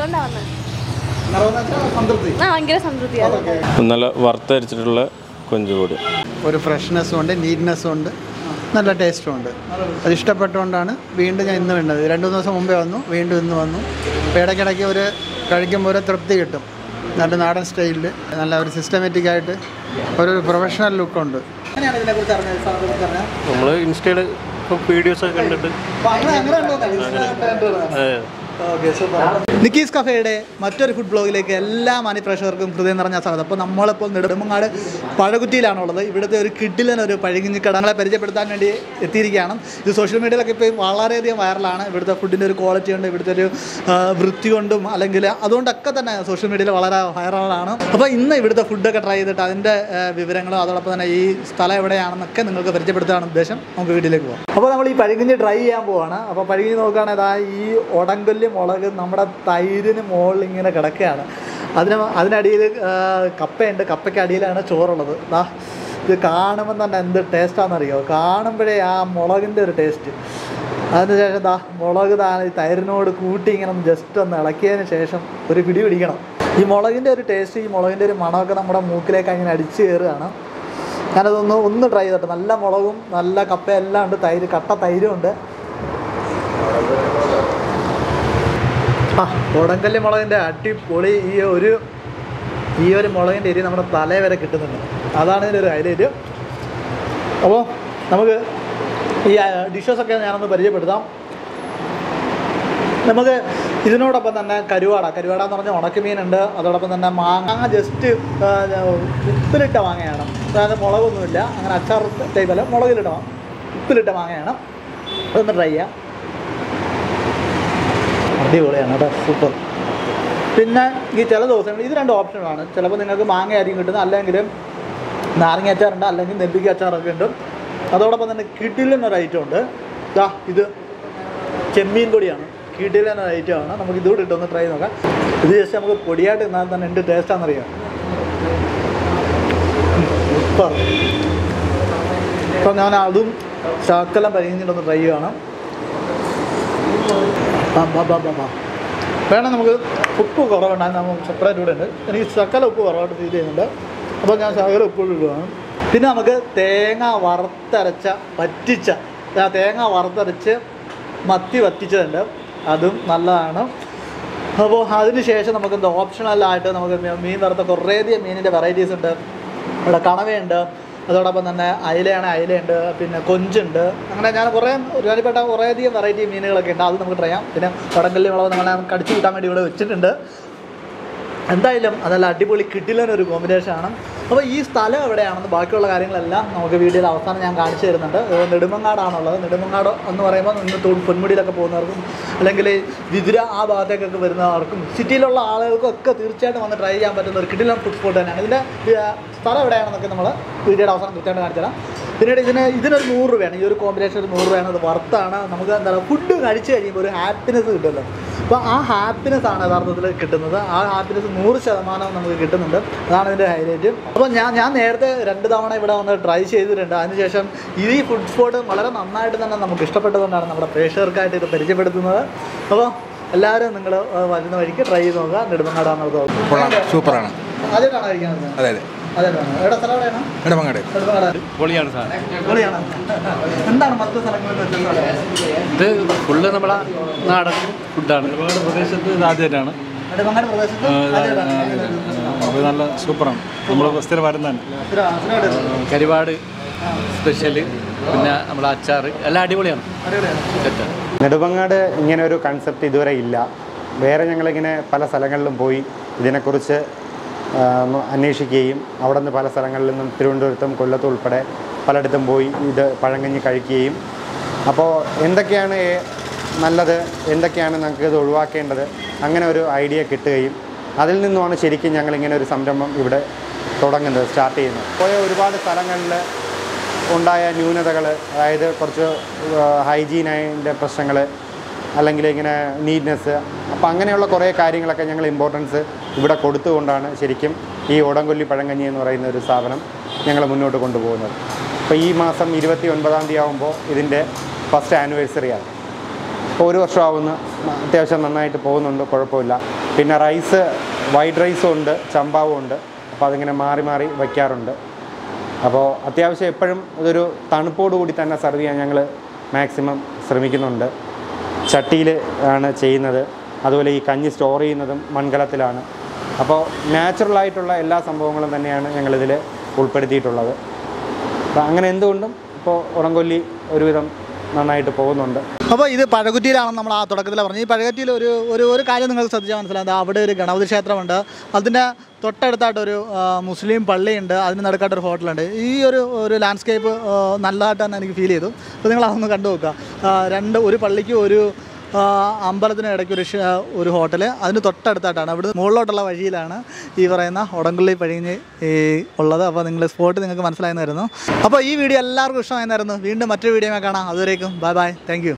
അതുകൊണ്ടാണ് വന്നത് നിറവെന്ന് വെച്ചാൽ സംതൃപ്തി ആ ഭയങ്കര സംതൃപ്തിയാണ് നല്ല വറുത്തരച്ചിട്ടുള്ള കൊഞ്ചുകൂടി ഒരു ഫ്രഷ്നെസ്സും ഉണ്ട് നീറ്റ്നെസ്സും ഉണ്ട് നല്ല ടേസ്റ്റും ഉണ്ട് അത് ഇഷ്ടപ്പെട്ടുകൊണ്ടാണ് വീണ്ടും ഞാൻ ഇന്ന് വേണ്ടത് രണ്ട് മൂന്ന് ദിവസം മുമ്പേ വന്നു വീണ്ടും ഇന്ന് വന്നു അപ്പോൾ ഇടയ്ക്കിടയ്ക്ക് ഒരു കഴിക്കുമ്പോൾ ഒരു തൃപ്തി കിട്ടും നല്ല നാടൻ സ്റ്റൈലിൽ നല്ല ഒരു സിസ്റ്റമാറ്റിക് ആയിട്ട് ഒരു പ്രൊഫഷണൽ ലുക്കുണ്ട് അങ്ങനെയാണ് ഇതിനെക്കുറിച്ച് അറിഞ്ഞത് സാറിനെക്കുറിച്ച് അറിഞ്ഞത് നമ്മൾ ഇൻസ്റ്റയിൽ വീഡിയോസൊക്കെ കണ്ടിട്ട് നിക്കീസ് കഫേയുടെ മറ്റൊരു ഫുഡ് ബ്ലോഗിലേക്ക് എല്ലാ മാനിപ്രേക്ഷകർക്കും ഹൃദയം നിറഞ്ഞ സ്വാഗതം അപ്പോൾ നമ്മളിപ്പോൾ നെടുമങ്ങാട് പഴകുറ്റിയിലാണുള്ളത് ഇവിടുത്തെ ഒരു കിഡിലൻ ഒരു പഴകിഞ്ഞിക്കട നമ്മളെ പരിചയപ്പെടുത്താൻ വേണ്ടി എത്തിയിരിക്കുകയാണ് ഇത് സോഷ്യൽ മീഡിയയിലൊക്കെ ഇപ്പോൾ വളരെയധികം വൈറലാണ് ഇവിടുത്തെ ഫുഡിൻ്റെ ഒരു ക്വാളിറ്റി കൊണ്ട് ഇവിടുത്തെ ഒരു ആ, വൃത്തി കൊണ്ടും അല്ലെങ്കിൽ അതുകൊണ്ടൊക്കെ തന്നെ സോഷ്യൽ മീഡിയയിൽ വളരെ വൈറലാണ് അപ്പോൾ ഇന്ന് ഇവിടുത്തെ ഫുഡൊക്കെ ട്രൈ ചെയ്തിട്ട് അതിൻ്റെ ആ, വിവരങ്ങളും അതോടൊപ്പം തന്നെ ഈ സ്ഥലം എവിടെയാണെന്നൊക്കെ നിങ്ങൾക്ക് പരിചയപ്പെടുത്താനാണ് ഉദ്ദേശം നമുക്ക് വീട്ടിലേക്ക് പോകാം അപ്പോൾ നമ്മൾ ഈ പഴുകിഞ്ഞ് ട്രൈ ചെയ്യാൻ പോവാണ് അപ്പോൾ പഴുകിഞ്ഞ് നോക്കുകയാണെങ്കിൽ അതാ ഈ ഉടങ്കൊല്ലി മുളക് നമ്മുടെ തൈരിന് മുകളിൽ ഇങ്ങനെ കിടക്കുകയാണ് അതിന് അതിനടിയിൽ ആ, കപ്പയുണ്ട് കപ്പയ്ക്ക് അടിയിലാണ് ചോറുള്ളത് ദാ ഇത് കാണുമ്പോൾ തന്നെ എന്ത് ടേസ്റ്റാണെന്നറിയോ കാണുമ്പോഴേ ആ മുളകിൻ്റെ ഒരു ടേസ്റ്റ് അതിനുശേഷം ദാ മുളക് താ ഈ തൈരിനോട് കൂട്ടി ഇങ്ങനെ ഒന്ന് ജസ്റ്റ് ഒന്ന് ഇളക്കിയതിന് ശേഷം ഒരു പിടി പിടിക്കണം ഈ മുളകിൻ്റെ ഒരു ടേസ്റ്റ് ഈ മുളകിൻ്റെ ഒരു മണമൊക്കെ നമ്മുടെ മൂക്കിലേക്ക് അങ്ങനെ അടിച്ച് കയറുകയാണ് ഞാനതൊന്ന് ഒന്ന് ട്രൈ ചെയ്തിട്ട് നല്ല മുളകും നല്ല കപ്പ എല്ലാം ഉണ്ട് തൈര് കട്ട തൈരും ഉണ്ട് ആ ഉടങ്കല്ലി മുളകിൻ്റെ അടിപൊളി ഈ ഒരു ഈ ഒരു മുളകിൻ്റെ എരി നമ്മുടെ തലേ വരെ കിട്ടുന്നുണ്ട് അതാണ് ഇതിൻ്റെ ഒരു ഹൈലൈറ്റ് അപ്പോൾ നമുക്ക് ഈ ഡിഷസൊക്കെ ഞാനൊന്ന് പരിചയപ്പെടുത്താം നമുക്ക് ഇതിനോടൊപ്പം തന്നെ കരുവാട കരുവാട എന്ന് പറഞ്ഞാൽ ഉണക്കമീനുണ്ട് അതോടൊപ്പം തന്നെ മാങ്ങ ജസ്റ്റ് ഉപ്പിലിട്ട മാങ്ങയാണ് അതായത് മുളകൊന്നുമില്ല അങ്ങനെ അച്ചാർ ടൈപ്പല്ല മുളകിലിട്ട മാ- ഉപ്പിലിട്ട മാങ്ങയാണ് അതൊന്ന് ട്രൈ ചെയ്യാം അടിപൊളിയാണ് കേട്ടോ സൂപ്പർ പിന്നെ ഈ ചില ദിവസങ്ങളിൽ ഇത് രണ്ട് ഓപ്ഷനാണ് ചിലപ്പോൾ നിങ്ങൾക്ക് മാങ്ങ ആയിരിക്കും കിട്ടുന്നത് അല്ലെങ്കിൽ നാരങ്ങ അച്ചാറുണ്ട് അല്ലെങ്കിൽ നെല്ലിക്ക അച്ചാറൊക്കെ ഉണ്ട് അതോടൊപ്പം തന്നെ കിഡിലെന്നൊരു ഒരു ഐറ്റം ഉണ്ട് ദാ ഇത് ചെമ്മീൻ പൊടിയാണ് കിഡിലെന്നൊരു ഒരു ഐറ്റം ആണ് നമുക്ക് ഇതുകൂടി ഇട്ടൊന്ന് ട്രൈ ചെയ്ത് നോക്കാം ഇത് ജസ്റ്റ് നമുക്ക് പൊടിയായിട്ട് തിന്നാൽ തന്നെ എന്ത് ടേസ്റ്റാണെന്നറിയാം സൂപ്പർ അപ്പം ഞാൻ അതും ശകലം പരിഗണിച്ചിട്ടൊന്ന് ട്രൈ ചെയ്യുകയാണ് ബാ, ബാ, ബാ, ബാ, ബാ. വേണം നമുക്ക് ഉപ്പ് കുറവുണ്ടാകും നമുക്ക് സെപ്പറേറ്റ് കൂടെ ഉണ്ട് എനിക്ക് ശകല ഉപ്പ് കുറവായിട്ട് ഫീൽ ചെയ്യുന്നുണ്ട് അപ്പോൾ ഞാൻ ശകല ഉപ്പ് ഇടുകയാണ് പിന്നെ നമുക്ക് തേങ്ങ വറുത്തരച്ച വറ്റിച്ച ആ തേങ്ങ വറുത്തരച്ച് മത്തി വറ്റിച്ചതുണ്ട് അതും നല്ലതാണ് അപ്പോൾ അതിന് ശേഷം നമുക്ക് എന്താ ഓപ്ഷണലായിട്ട് നമുക്ക് മീ- മീൻ വറുത്ത കുറേയധികം മീനിൻ്റെ വെറൈറ്റീസ് ഉണ്ട് ഇവിടെ കണവയുണ്ട് അതോടൊപ്പം തന്നെ അയിലയാണ് അയിലയുണ്ട് പിന്നെ കൊഞ്ചുണ്ട് അങ്ങനെ ഞാൻ കുറേ ഒരുപാട് കുറേയധികം വെറൈറ്റി മീനുകളൊക്കെ ഉണ്ട് അത് നമുക്ക് ട്രൈ ചെയ്യാം പിന്നെ വടങ്കല്ലി മുളക് നമ്മളെ കടിച്ചു കൂട്ടാൻ വേണ്ടി ഇവിടെ വെച്ചിട്ടുണ്ട് എന്തായാലും അതല്ല അടിപൊളി കിട്ടിലൊരു കോമ്പിനേഷൻ ആണ് അപ്പോൾ ഈ സ്ഥലം എവിടെയാണെന്ന് ബാക്കിയുള്ള കാര്യങ്ങളെല്ലാം നമുക്ക് വീഡിയോയിൽ അവസാനം ഞാൻ കാണിച്ചു തരുന്നുണ്ട് ഏഹ് നെടുമങ്ങാടാണുള്ളത് നെടുമങ്ങാട് എന്ന് പറയുമ്പോൾ ഇന്ന് തൂ പൊന്മുടിയിലൊക്കെ പോകുന്നവർക്കും അല്ലെങ്കിൽ വിതുര ആ ഭാഗത്തേക്കൊക്കെ വരുന്നവർക്കും സിറ്റിയിലുള്ള ആളുകൾക്കും ഒക്കെ തീർച്ചയായിട്ടും വന്ന് ട്രൈ ചെയ്യാൻ പറ്റുന്ന ഒരു കിടിലം ഫുഡ് സ്പോട്ട് തന്നെയാണ് ഇതിൻ്റെ ഏഹ്, സ്ഥലം എവിടെയാണെന്നൊക്കെ നമ്മൾ വീഡിയോയുടെ അവസാനം കൃത്യമായിട്ട് കാണിച്ചു തരാം പിന്നീട് ഇതിന് ഇതിനൊരു നൂറ് രൂപയാണ് ഈ ഒരു കോമ്പിനേഷൻ ഒരു നൂറ് രൂപയാണ് അത് വർത്താണ് നമുക്ക് എന്താ പറയുക ഫുഡ് കഴിച്ച് കഴിയുമ്പോൾ ഒരു ഹാപ്പിനെസ് കിട്ടുമല്ലോ അപ്പോൾ ആ ഹാപ്പിനെസ് ആണ് യഥാർത്ഥത്തിൽ കിട്ടുന്നത് ആ ഹാപ്പിനെസ് നൂറ് ശതമാനം നമുക്ക് കിട്ടുന്നുണ്ട് അതാണ് ഇതിൻ്റെ ഹൈലൈറ്റ് അപ്പോൾ ഞാൻ ഞാൻ നേരത്തെ രണ്ട് തവണ ഇവിടെ വന്ന് ട്രൈ ചെയ്തിട്ടുണ്ട് അതിനുശേഷം ഈ ഫുഡ് സ്പോട്ട് വളരെ നന്നായിട്ട് തന്നെ നമുക്ക് ഇഷ്ടപ്പെട്ടതുകൊണ്ടാണ് നമ്മുടെ പ്രേക്ഷകർക്കായിട്ട് ഇത് പരിചയപ്പെടുത്തുന്നത് അപ്പോൾ എല്ലാവരും നിങ്ങൾ വരുന്ന വഴിക്ക് ട്രൈ ചെയ്ത് നോക്കുക നെടുമങ്ങാടാണെന്നത് കൊള്ളാം സൂപ്പറാണ് ആദ്യമായിട്ടാണ് കഴിക്കുന്നത് അതെ അതെ ആദ്യമായിട്ടാണ് എവിടെ സ്ഥലം എവിടെയാണ് ഇടമങ്ങാട് നെടുമങ്ങാട് പൊളിയാണ് സാർ പൊളിയാണ് എന്താണ് മറ്റു സ്ഥലങ്ങളിൽ വ്യത്യസ്തത ഇത് ഫുള്ള് നമ്മളെ നാടൻ ഫുഡാണ് ഒരുപാട് പ്രദേശത്ത് ഇത് ആദ്യമായിട്ടാണ് നെടുമങ്ങാട് പ്രദേശത്ത് ആദ്യമായിട്ടാണ് കഴിക്കുന്നത്. അത് നല്ല സൂപ്പറാണ് നമ്മൾ സ്ഥിരം വരുന്നതാണ് ഒരു ആശ്രയുടെ കരിവാട് സ്പെഷ്യല് പിന്നെ നമ്മളെ അച്ചാർ എല്ലാം അടിപൊളിയാണ് അടിപൊളിയാണ് സെറ്റാണ് നെടുമങ്ങാട് ഇങ്ങനെ ഒരു കൺസെപ്റ്റ് ഇതുവരെ ഇല്ല വേറെ ഞങ്ങളിങ്ങനെ പല സ്ഥലങ്ങളിലും പോയി ഇതിനെക്കുറിച്ച് ആം, അന്വേഷിക്കുകയും അവിടെ നിന്ന് പല സ്ഥലങ്ങളിൽ നിന്നും തിരുവനന്തപുരത്തും കൊല്ലത്തും ഉൾപ്പെടെ പലയിടത്തും പോയി ഇത് പഴങ്കഞ്ഞി കഴിക്കുകയും അപ്പോൾ എന്തൊക്കെയാണ് ഏ- നല്ലത് എന്തൊക്കെയാണ് നമുക്ക് ഇത് ഒഴിവാക്കേണ്ടത് അങ്ങനെ ഒരു ഐഡിയ കിട്ടുകയും അതിൽ നിന്നുമാണ് ശരിക്കും ഞങ്ങളിങ്ങനെ ഒരു സംരംഭം ഇവിടെ തുടങ്ങുന്നത് സ്റ്റാർട്ട് ചെയ്യുന്നത് പോയ ഒരുപാട് സ്ഥലങ്ങളിൽ ഉണ്ടായ ന്യൂനതകൾ അതായത് കുറച്ച് ഹൈജീനതിൻ്റെ പ്രശ്നങ്ങൾ അല്ലെങ്കിൽ ഇങ്ങനെ നീറ്റ്നെസ് അപ്പോൾ അങ്ങനെയുള്ള കുറേ കാര്യങ്ങളൊക്കെ ഞങ്ങൾ ഇമ്പോർട്ടൻസ് ഇവിടെ കൊടുത്തുകൊണ്ടാണ് ശരിക്കും ഈ ഓടംകൊല്ലി പഴങ്കഞ്ഞി എന്ന് പറയുന്ന ഒരു സ്ഥാപനം ഞങ്ങൾ മുന്നോട്ട് കൊണ്ടുപോകുന്നത് അപ്പോൾ ഈ മാസം ഇരുപത്തി ഒൻപതാം തീയതി ആകുമ്പോൾ ഇതിൻ്റെ ഫസ്റ്റ് ആനിവേഴ്സറിയാണ് ഇപ്പോൾ ഒരു വർഷമാവുന്ന അത്യാവശ്യം നന്നായിട്ട് പോകുന്നുണ്ട് കുഴപ്പമില്ല പിന്നെ റൈസ് വൈറ്റ് റൈസും ഉണ്ട് ചമ്പാവും ഉണ്ട് അപ്പോൾ അതിങ്ങനെ മാറി മാറി വയ്ക്കാറുണ്ട് അപ്പോൾ അത്യാവശ്യം എപ്പോഴും ഇതൊരു തണുപ്പോട് കൂടി തന്നെ സെർവ് ചെയ്യാൻ ഞങ്ങൾ മാക്സിമം ശ്രമിക്കുന്നുണ്ട് ചട്ടിയിൽ ആണ് ചെയ്യുന്നത് അതുപോലെ ഈ കഞ്ഞി സ്റ്റോർ ചെയ്യുന്നതും മൺകലത്തിലാണ് അപ്പോൾ നാച്ചുറലായിട്ടുള്ള എല്ലാ സംഭവങ്ങളും തന്നെയാണ് ഞങ്ങളിതിൽ ഉൾപ്പെടുത്തിയിട്ടുള്ളത് അപ്പോൾ അങ്ങനെ എന്തുകൊണ്ടും ഇപ്പോൾ ഉറങ്കൊല്ലി ഒരുവിധം നന്നായിട്ട് പോകുന്നുണ്ട് അപ്പോൾ ഇത് പഴകുറ്റിയിലാണെന്ന് നമ്മൾ ആ തുടക്കത്തിൽ പറഞ്ഞു ഈ പഴകുറ്റിയിൽ ഒരു ഒരു ഒരു കാര്യം നിങ്ങൾക്ക് ശ്രദ്ധിച്ചാൽ മനസ്സിലാകുന്നത് അവിടെ ഒരു ഗണപതി ക്ഷേത്രമുണ്ട് അതിൻ്റെ തൊട്ടടുത്തായിട്ടൊരു ആ, മുസ്ലിം പള്ളിയുണ്ട് അതിന് നടുക്കായിട്ടൊരു ഹോട്ടലുണ്ട് ഈ ഒരു ഒരു ലാൻഡ്സ്കേപ്പ് ആ, നല്ലതായിട്ട് തന്നെ എനിക്ക് ഫീൽ ചെയ്തു അപ്പോൾ നിങ്ങൾ അതൊന്ന് കണ്ടു നോക്കുക ആ, രണ്ട് ഒരു പള്ളിക്ക് ഒരു ആ, അമ്പലത്തിന് ഇടയ്ക്ക് ഒരു ഷ- ഒരു ഹോട്ടൽ അതിന് തൊട്ടടുത്തായിട്ടാണ് അവിടെ മുകളിലോട്ടുള്ള വഴിയിലാണ് ഈ പറയുന്ന ഒടങ്കുള്ളി പഴിഞ്ഞ് ഈ ഉള്ളത് അപ്പോൾ നിങ്ങൾ സ്പോട്ട് നിങ്ങൾക്ക് മനസ്സിലായെന്നായിരുന്നു അപ്പോൾ ഈ വീഡിയോ എല്ലാവർക്കും ഇഷ്ടമായിരുന്നു വീണ്ടും മറ്റൊരു വീഡിയോ കാണാം അതുവരേക്കും ബൈ ബൈ താങ്ക്